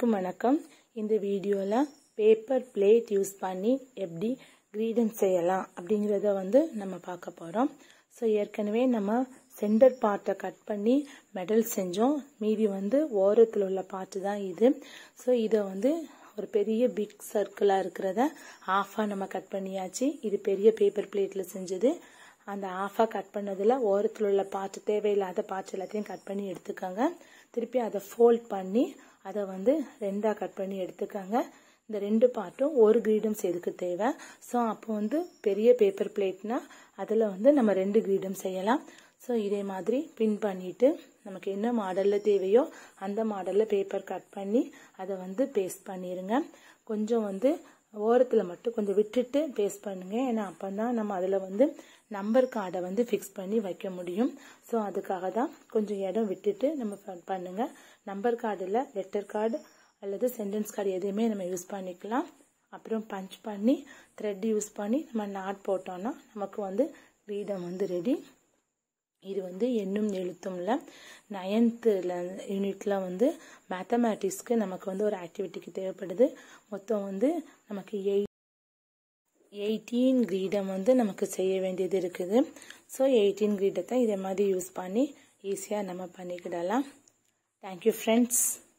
அனைவருக்கும் வணக்கம் இந்த வீடியோவில் பேப்பர் பிளேட் யூஸ் பண்ணி எப்படி கிரீடன்ஸ் செய்யலாம் அப்படிங்கிறத வந்து நம்ம பார்க்க போகிறோம் ஸோ ஏற்கனவே நம்ம சென்டர் பார்ட்டை கட் பண்ணி மெடல் செஞ்சோம் மீதி வந்து ஓரத்தில் உள்ள பார்ட்டு தான் இது ஸோ இதை வந்து ஒரு பெரிய பிக் சர்க்கிளாக இருக்கிறத ஆஃபாக நம்ம கட் பண்ணியாச்சு இது பெரிய பேப்பர் பிளேட்டில் செஞ்சது அந்த ஆஃபாக கட் பண்ணதில் ஓரத்தில் உள்ள பார்ட் தேவையில்லாத பார்ட்ஸ் எல்லாத்தையும் கட் பண்ணி எடுத்துக்கோங்க திருப்பி அதை ஃபோல்ட் பண்ணி அதை வந்து ரெண்டாக கட் பண்ணி எடுத்துக்கோங்க இந்த ரெண்டு பார்ட்டும் ஒரு கிரீடம்ஸ் எதுக்கு தேவை ஸோ அப்போ வந்து பெரிய பேப்பர் பிளேட்னா அதில் வந்து நம்ம ரெண்டு கிரீடம் செய்யலாம் ஸோ இதே மாதிரி பின் பண்ணிட்டு நமக்கு என்ன மாடலில் தேவையோ அந்த மாடலில் பேப்பர் கட் பண்ணி அதை வந்து பேஸ்ட் பண்ணிடுங்க கொஞ்சம் வந்து ஓரத்தில் மட்டும் கொஞ்சம் விட்டுட்டு பேஸ்ட் பண்ணுங்க ஏன்னா அப்போ தான் நம்ம அதில் வந்து நம்பர் கார்டை வந்து ஃபிக்ஸ் பண்ணி வைக்க முடியும் ஸோ அதுக்காக தான் கொஞ்சம் இடம் விட்டுட்டு நம்ம பண்ணுங்க நம்பர் கார்டில் லெட்டர் கார்டு அல்லது சென்டென்ஸ் கார்டு எதுவுமே நம்ம யூஸ் பண்ணிக்கலாம் அப்புறம் பஞ்ச் பண்ணி த்ரெட் யூஸ் பண்ணி நம்ம நாட் போட்டோம்னா நமக்கு வந்து ரீடம் வந்து ரெடி இது வந்து எண்ணும் எழுத்தும்ல நைன்த்தில் யூனிட்டில் வந்து மேத்தமேட்டிக்ஸ்க்கு நமக்கு வந்து ஒரு ஆக்டிவிட்டிக்கு தேவைப்படுது மொத்தம் வந்து நமக்கு எயிட் எயிட்டீன் கிரீடம் வந்து நமக்கு செய்ய வேண்டியது இருக்குது ஸோ எயிட்டீன் கிரீடத்தை இதே மாதிரி யூஸ் பண்ணி ஈஸியாக நம்ம பண்ணிக்கிடலாம் தேங்க்யூ ஃப்ரெண்ட்ஸ்